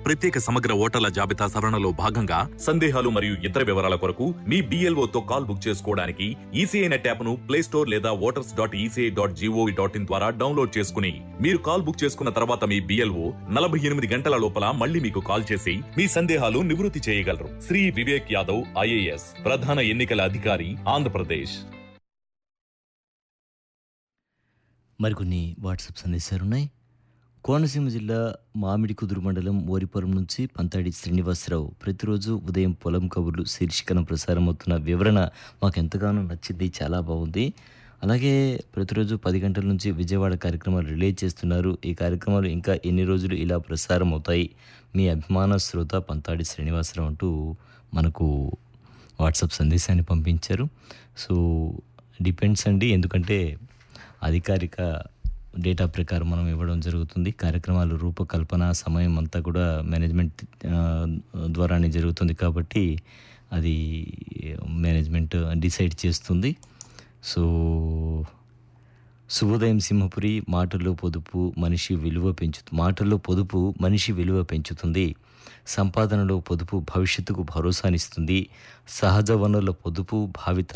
ప్రత్యేక సమగ్ర ఓటర్ల జాబితా సవరణలో భాగంగా సందేహాలు మరియు ఇతర వివరాల కొరకు మీ BLO తో కాల్ బుక్ చేసుకోవడానికి ఈసీఐ నెట్ యాప్ ను ప్లే స్టోర్ లేదా voters dot ECI dot GOV dot in ద్వారా డౌన్లోడ్ చేసుకుని మీరు కాల్ బుక్ చేసుకున్న తర్వాత మీ బిఎల్ఓ నలభై ఎనిమిది గంటల లోపల మళ్ళీ మీకు కాల్ చేసి మీ సందేహాలు నివృత్తి చేయగలరు శ్రీ వివేక్ యాదవ్ ఐఏఎస్ ప్రధాన ఎన్నికల అధికారి ఆంధ్రప్రదేశ్ మరికొన్ని వాట్సాప్ సందేశాలు ఉన్నాయి కోనసీమ జిల్లా మామిడి కుదురు మండలం ఓరిపురం నుంచి పంతాడి శ్రీనివాసరావు ప్రతిరోజు ఉదయం పొలం కబుర్లు శీర్షికన ప్రసారమవుతున్న వివరణ మాకు ఎంతగానో నచ్చింది చాలా బాగుంది అలాగే ప్రతిరోజు పది గంటల నుంచి విజయవాడ కార్యక్రమాలు రిలే చేస్తున్నారు ఈ కార్యక్రమాలు ఇంకా ఎన్ని రోజులు ఇలా ప్రసారం అవుతాయి మీ అభిమాన శ్రోత పంతాడి శ్రీనివాసరావు అంటూ మనకు వాట్సాప్ సందేశాన్ని పంపించారు సో డిపెండ్స్ అండి ఎందుకంటే అధికారిక డేటా ప్రకారం మనం ఇవ్వడం జరుగుతుంది కార్యక్రమాలు రూపకల్పన సమయం అంతా కూడా మేనేజ్మెంట్ ఆ, ద్వారానే జరుగుతుంది కాబట్టి అది మేనేజ్మెంట్ డిసైడ్ చేస్తుంది సో శుభోదయం సింహపురి మాటల్లో పొదుపు మనిషి విలువ పెంచు మాటల్లో పొదుపు మనిషి విలువ పెంచుతుంది సంపాదనలో పొదుపు భవిష్యత్తుకు భరోసానిస్తుంది సహజ వనరుల పొదుపు భావి